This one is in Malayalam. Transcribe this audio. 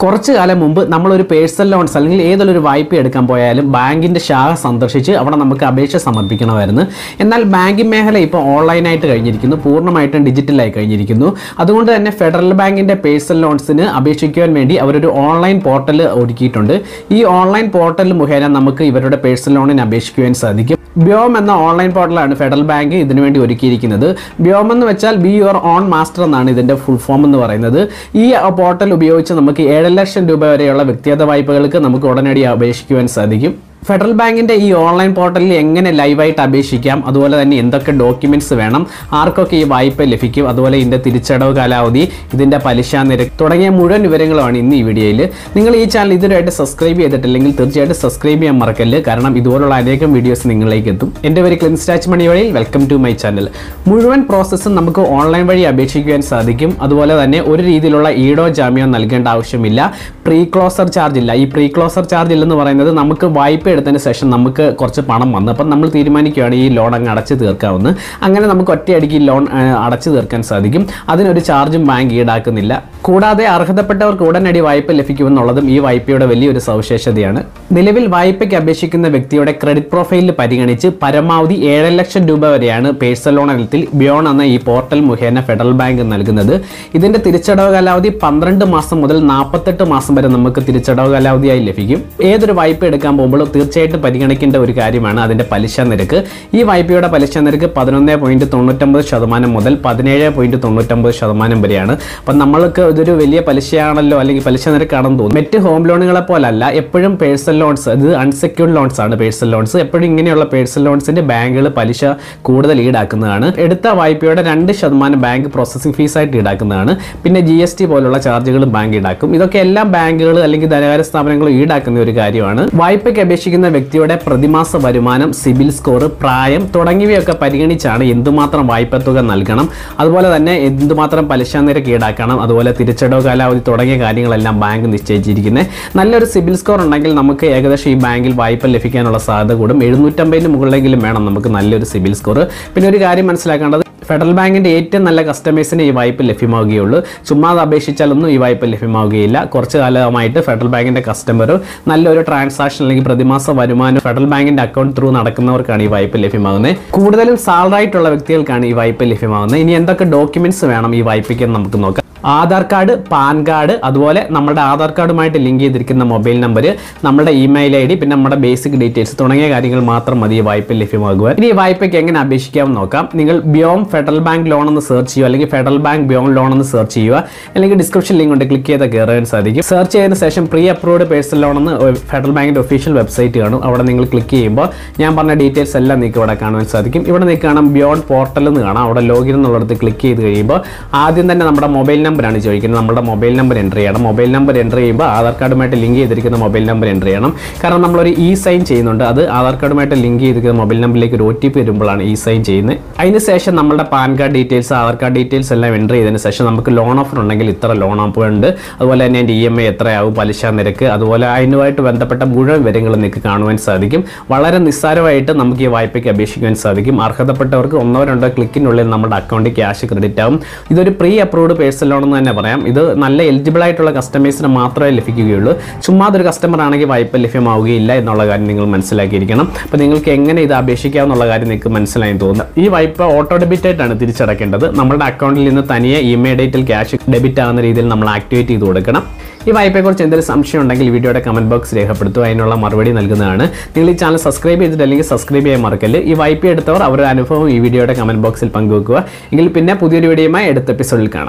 കുറച്ചു കാലം മുമ്പ് നമ്മളൊരു പേഴ്സണൽ ലോൺസ് അല്ലെങ്കിൽ ഏതൊരു വായ്പ എടുക്കാൻ പോയാലും ബാങ്കിൻ്റെ ശാഖ സന്ദർശിച്ച് അവിടെ നമുക്ക് അപേക്ഷ സമർപ്പിക്കണമായിരുന്നു എന്നാൽ ബാങ്കിങ് മേഖല ഇപ്പോൾ ഓൺലൈനായിട്ട് കഴിഞ്ഞിരിക്കുന്നു പൂർണ്ണമായിട്ടും ഡിജിറ്റലായി കഴിഞ്ഞിരിക്കുന്നു അതുകൊണ്ട് തന്നെ ഫെഡറൽ ബാങ്കിൻ്റെ പേഴ്സണൽ ലോൺസിന് അപേക്ഷിക്കുവാൻ വേണ്ടി അവരൊരു ഓൺലൈൻ പോർട്ടൽ ഒരുക്കിയിട്ടുണ്ട് ഈ ഓൺലൈൻ പോർട്ടൽ മുഖേന നമുക്ക് ഇവരുടെ പേഴ്സണൽ ലോണിന് അപേക്ഷിക്കുവാൻ സാധിക്കും ബ്യോം എന്ന ഓൺലൈൻ പോർട്ടലാണ് ഫെഡറൽ ബാങ്ക് ഇതിനു വേണ്ടി ഒരുക്കിയിരിക്കുന്നത് ബ്യോം എന്ന് വെച്ചാൽ ബി യുവർ ഓൺ മാസ്റ്റർ എന്നാണ് ഇതിന്റെ ഫുൾ ഫോം എന്ന് പറയുന്നത് ഈ പോർട്ടൽ ഉപയോഗിച്ച് നമുക്ക് ഏഴ് ലക്ഷം രൂപ വരെയുള്ള വ്യക്തിഗത വായ്പകൾക്ക് നമുക്ക് ഉടനടി അപേക്ഷിക്കുവാൻ സാധിക്കും ഫെഡറൽ ബാങ്കിന്റെ ഈ ഓൺലൈൻ പോർട്ടലിൽ എങ്ങനെ ലൈവായിട്ട് അപേക്ഷിക്കാം അതുപോലെ തന്നെ എന്തൊക്കെ ഡോക്യുമെന്റ്സ് വേണം ആർക്കൊക്കെ ഈ വായ്പ ലഭിക്കും അതുപോലെ ഇതിന്റെ തിരിച്ചടവ് കാലാവധി ഇതിന്റെ പലിശ നിരക്ക് തുടങ്ങിയ മുഴുവൻ വിവരങ്ങളുമാണ് ഇന്ന് ഈ വീഡിയോയിൽ നിങ്ങൾ ഈ ചാനൽ ഇതുവരെയായിട്ട് സബ്സ്ക്രൈബ് ചെയ്തിട്ടില്ലെങ്കിൽ തീർച്ചയായിട്ടും സബ്സ്ക്രൈബ് ചെയ്യാൻ മറക്കല്ല് കാരണം ഇതുപോലുള്ള അനേകം വീഡിയോസ് നിങ്ങളിലേക്ക് എത്തും എൻ്റെ പേര് ക്ലിൻ സ്റ്റാച്ച് മണി വഴി വെൽക്കം ടു മൈ ചാനൽ മുഴുവൻ പ്രോസസ്സും നമുക്ക് ഓൺലൈൻ വഴി അപേക്ഷിക്കുവാൻ സാധിക്കും അതുപോലെ തന്നെ ഒരു രീതിയിലുള്ള ഈടോ ജാമ്യമോ നൽകേണ്ട ആവശ്യമില്ല പ്രീ ക്ലോസർ ചാർജ് ഇല്ല ഈ പ്രീ ക്ലോസർ ചാർജ് ഇല്ലെന്ന് പറയുന്നത് നമുക്ക് വായ്പ എടുത്തതിന് ശേഷം നമുക്ക് കുറച്ച് പണം വന്നു അപ്പം നമ്മൾ തീരുമാനിക്കുകയാണ് ഈ ലോൺ അങ്ങ് അടച്ചു തീർക്കാവുന്ന അങ്ങനെ നമുക്ക് ഒറ്റയടിക്ക് ഈ ലോൺ ആ, അടച്ചു തീർക്കാൻ സാധിക്കും അതിനൊരു ചാർജും ബാങ്ക് ഈടാക്കുന്നില്ല കൂടാതെ അർഹതപ്പെട്ടവർക്ക് ഉടനടി വായ്പ ലഭിക്കുമെന്നുള്ളതും ഈ വായ്പയുടെ വലിയൊരു സവിശേഷതയാണ് നിലവിൽ വായ്പയ്ക്ക് അപേക്ഷിക്കുന്ന വ്യക്തിയുടെ ക്രെഡിറ്റ് പ്രൊഫൈലിൽ പരിഗണിച്ച് പരമാവധി ഏഴ് ലക്ഷം രൂപ വരെയാണ് പേഴ്സണൽ ലോൺ ഇനത്തിൽ ബിയോൺ എന്ന ഈ പോർട്ടൽ മുഖേന ഫെഡറൽ ബാങ്ക് നൽകുന്നത് ഇതിന്റെ തിരിച്ചടവ് കാലാവധി പന്ത്രണ്ട് മാസം മുതൽ നാൽപ്പത്തെട്ട് മാസം വരെ നമുക്ക് തിരിച്ചടവ് കാലാവധിയായി ലഭിക്കും ഏതൊരു വായ്പ എടുക്കാൻ പോകുമ്പോൾ തീർച്ചയായിട്ടും പരിഗണിക്കേണ്ട ഒരു കാര്യമാണ് അതിന്റെ പലിശ നിരക്ക് ഈ വായ്പയുടെ പലിശ നിരക്ക് പതിനൊന്ന് പോയിന്റ് തൊണ്ണൂറ്റൊമ്പത് ശതമാനം മുതൽ പതിനേഴ് പോയിന്റ് തൊണ്ണൂറ്റൊമ്പത് ശതമാനം വരെയാണ് അപ്പം നമ്മൾക്ക് ഇതൊരു വലിയ പലിശയാണല്ലോ അല്ലെങ്കിൽ പലിശ നിരക്കാണെന്ന് തോന്നുന്നു മറ്റ് ഹോം ലോണുകളെ പോലല്ല എപ്പോഴും പേഴ്സണൽ ലോൺസ് ഇത് അൺസെക്യൂർഡ് ലോൺസ് ആണ് പേഴ്സണൽ ലോൺസ് എപ്പോഴും ഇങ്ങനെയുള്ള പേഴ്സണൽ ലോൺസിന്റെ ബാങ്കുകൾ പലിശ കൂടുതൽ ഈടാക്കുന്നതാണ് എടുത്ത വായ്പയുടെ രണ്ട് ശതമാനം ബാങ്ക് പ്രോസസ്സിംഗ് ഫീസായിട്ട് ഈടാക്കുന്നതാണ് പിന്നെ ജി എസ് ടി പോലുള്ള ചാർജുകളും ബാങ്ക് ഈടാക്കും ഇതൊക്കെ എല്ലാ ബാങ്കുകൾ അല്ലെങ്കിൽ ധനകാര്യ സ്ഥാപനങ്ങളും ഈടാക്കുന്ന ഒരു കാര്യമാണ് വായ്പയ്ക്ക് അപേക്ഷിക്കുന്ന വ്യക്തിയുടെ പ്രതിമാസ വരുമാനം സിബിൽ സ്കോർ പ്രായം തുടങ്ങിയവയൊക്കെ പരിഗണിച്ചാണ് എന്തുമാത്രം വായ്പ തുക നൽകണം അതുപോലെ തന്നെ എന്തുമാത്രം പലിശ നിരക്ക് ഈടാക്കണം അതുപോലെ തിരിച്ചടവ് കാലാവധി തുടങ്ങിയ കാര്യങ്ങളെല്ലാം ബാങ്ക് നിശ്ചയിച്ചിരിക്കുന്നത് നല്ലൊരു സിബിൽ സ്കോർ ഉണ്ടെങ്കിൽ നമുക്ക് ഏകദേശം ഈ ബാങ്കിൽ വായ്പ ലഭിക്കാനുള്ള സാധ്യത കൂടും എഴുന്നൂറ്റമ്പതിന് മുകളിലെങ്കിലും വേണം നമുക്ക് നല്ലൊരു സിബിൽ സ്കോർ പിന്നെ ഒരു കാര്യം മനസ്സിലാക്കേണ്ടത് ഫെഡറൽ ബാങ്കിന്റെ ഏറ്റവും നല്ല കസ്റ്റമേഴ്സിന് ഈ വായ്പ ലഭ്യമാവുകയുള്ളൂ ചുമ്മാ അത് അപേക്ഷിച്ചാലൊന്നും ഈ വായ്പ ലഭ്യമാവുകയില്ല കുറച്ച് കാലമായിട്ട് ഫെഡറൽ ബാങ്കിന്റെ കസ്റ്റമർ നല്ലൊരു ട്രാൻസാക്ഷൻ അല്ലെങ്കിൽ പ്രതിമാസ വരുമാനം ഫെഡറൽ ബാങ്കിന്റെ അക്കൗണ്ട് ത്രൂ നടക്കുന്നവർക്കാണ് ഈ വായ്പ ലഭ്യമാകുന്നത് കൂടുതലും സാലറി ആയിട്ടുള്ള വ്യക്തികൾക്കാണ് ഈ വായ്പ ലഭ്യമാകുന്നത് ഇനി എന്തൊക്കെ ഡോക്യുമെന്റ്സ് വേണം ഈ വായ്പയ്ക്ക് എന്ന് നമുക്ക് നോക്കാം ആധാർ കാർഡ് പാൻ കാർഡ് അതുപോലെ നമ്മുടെ ആധാർ കാർഡുമായിട്ട് ലിങ്ക് ചെയ്തിരിക്കുന്ന മൊബൈൽ നമ്പർ നമ്മുടെ ഇമെയിൽ ഐ ഡി പിന്നെ നമ്മുടെ ബേസിക് ഡീറ്റെയിൽസ് തുടങ്ങിയ കാര്യങ്ങൾ മാത്രം മതി ഈ വായ്പ ലഭ്യമാകുവാൻ ഇനി ഈ വായ്പയ്ക്ക് എങ്ങനെ അപേക്ഷിക്കാമെന്ന് നോക്കാം നിങ്ങൾ ബിയോം ഫെഡറൽ ബാങ്ക് ലോൺ എന്ന് സെർച്ച് ചെയ്യുക അല്ലെങ്കിൽ ഫെഡറൽ ബാങ്ക് ബിയോം ലോൺ എന്ന് സെർച്ച് ചെയ്യുക അല്ലെങ്കിൽ ഡിസ്ക്രിപ്ഷൻ ലിങ്ക് കൊണ്ട് ക്ലിക്ക് ചെയ്താൽ കയറാൻ സാധിക്കും സെർച്ച് ചെയ്തതിന് ശേഷം പ്രീ അപ്രൂവ്ഡ് പേഴ്സണൽ ലോൺ എന്ന് ഫെഡറൽ ബാങ്കിന്റെ ഒഫീഷ്യൽ വെബ്സൈറ്റ് കാണും അവിടെ നിങ്ങൾ ക്ലിക്ക് ചെയ്യുമ്പോൾ ഞാൻ പറഞ്ഞ ഡീറ്റെയിൽസ് എല്ലാം നിങ്ങൾക്ക് ഇവിടെ കാണുവാൻ സാധിക്കും ഇവിടെ നിങ്ങൾക്ക് കാണാം ബിയോണ്ട് പോർട്ടൽ എന്ന് കാണാം അവിടെ ലോഗിൻ എന്നുള്ളിടത്ത് ക്ലിക്ക് ചെയ്ത് കഴിയുമ്പോൾ ആദ്യം തന്നെ നമ്മുടെ മൊബൈൽ നമ്പറാണ് ചോദിക്കുന്നത് നമ്മുടെ മൊബൈൽ നമ്പർ എൻ്റർ ചെയ്യണം മൊബൈൽ നമ്പർ എൻ്റർ ചെയ്യുമ്പോൾ ആധാർ കാർഡുമായിട്ട് ലിങ്ക് ചെയ്തിരിക്കുന്ന മൊബൈൽ നമ്പർ എൻ്റർ ചെയ്യണം കാരണം നമ്മളൊരു ഇ സൈൻ ചെയ്യുന്നുണ്ട് അത് ആധാർ കാർഡുമായിട്ട് ലിങ്ക് ചെയ്തിരിക്കുന്ന മൊബൈൽ നമ്പറിലേക്ക് ഒരു ഒ ടി പി വരുമ്പോഴാണ് ഇ സൈൻ ചെയ്യുന്നത് അതിന് ശേഷം നമ്മുടെ PAN card details Aadhaar card details എല്ലാം എൻ്റർ ചെയ്തതിന് ശേഷം നമുക്ക് ലോൺ ഓഫർ ഉണ്ടെങ്കിൽ ഇത്ര ലോൺ ഓഫർ ഉണ്ട് അതുപോലെ തന്നെ അതിൻ്റെ ഇ എം ഐ എത്രയാവും പലിശ നിരക്ക് അതുപോലെ അതിനുമായിട്ട് ബന്ധപ്പെട്ട മുഴുവൻ വിവരങ്ങളും നിങ്ങൾക്ക് കാണുവാൻ സാധിക്കും വളരെ നിസ്സാരമായിട്ട് നമുക്ക് ഈ വായ്പയ്ക്ക് അപേക്ഷിക്കുവാൻ സാധിക്കും അർഹതപ്പെട്ടവർക്ക് ഒന്നോ രണ്ടോ ക്ലിക്കിനുള്ളിൽ നമ്മുടെ അക്കൗണ്ടിൽ ക്യാഷ് ക്രെഡിറ്റ് ആവും ഇതൊരു പ്രീ അപ്രൂവ്ഡ് പേഴ്സണൽ ലോൺ എന്ന് തന്നെ പറയാം ഇത് നല്ല എലിജിബിൾ ആയിട്ടുള്ള കസ്റ്റമേഴ്സിന് മാത്രമേ ലഭിക്കുകയുള്ളൂ ചുമ്മാ അതൊരു കസ്റ്റമർ ആണെങ്കിൽ വായ്പ ലഭ്യമാവുകയില്ല എന്നുള്ള കാര്യം നിങ്ങൾ മനസ്സിലാക്കിയിരിക്കണം അപ്പോൾ നിങ്ങൾക്ക് എങ്ങനെ ഇത് അപേക്ഷിക്കാം എന്നുള്ള കാര്യം നിങ്ങൾക്ക് മനസ്സിലായി തോന്നുന്നു ഈ വായ്പ ഓട്ടോ ഡെബിറ്റ് ആയിട്ടാണ് തിരിച്ചടക്കേണ്ടത് നമ്മുടെ അക്കൗണ്ടിൽ നിന്ന് തനിയെ ഇമെയിൽ ഡേറ്റിൽ ക്യാഷ് ഡെബിറ്റ് ആകുന്ന രീതിയിൽ നമ്മൾ ആക്ടിവേറ്റ് ചെയ്ത് കൊടുക്കണം ഈ വായ്പയെക്കുറിച്ച് എന്തെങ്കിലും സംശയം ഉണ്ടെങ്കിൽ വീഡിയോയുടെ കമന്റ് ബോക്സ് രേഖപ്പെടുത്തുക അതിനുള്ള മറുപടി നൽകുന്നതാണ് നിങ്ങൾ ഈ ചാനൽ സബ്സ്ക്രൈബ് ചെയ്തിട്ടില്ലെങ്കിൽ സബ്സ്ക്രൈബ് ചെയ്യാൻ മറക്കല്ല് ഈ വായ്പ എടുത്തവർ അവരുടെ അനുഭവം ഈ വീഡിയോയുടെ കമന്റ് ബോക്സിൽ പങ്കുവെക്കുക എങ്കിൽ പിന്നെ പുതിയൊരു വീഡിയോയുമായി അടുത്ത എപ്പിസോഡിൽ കാണാം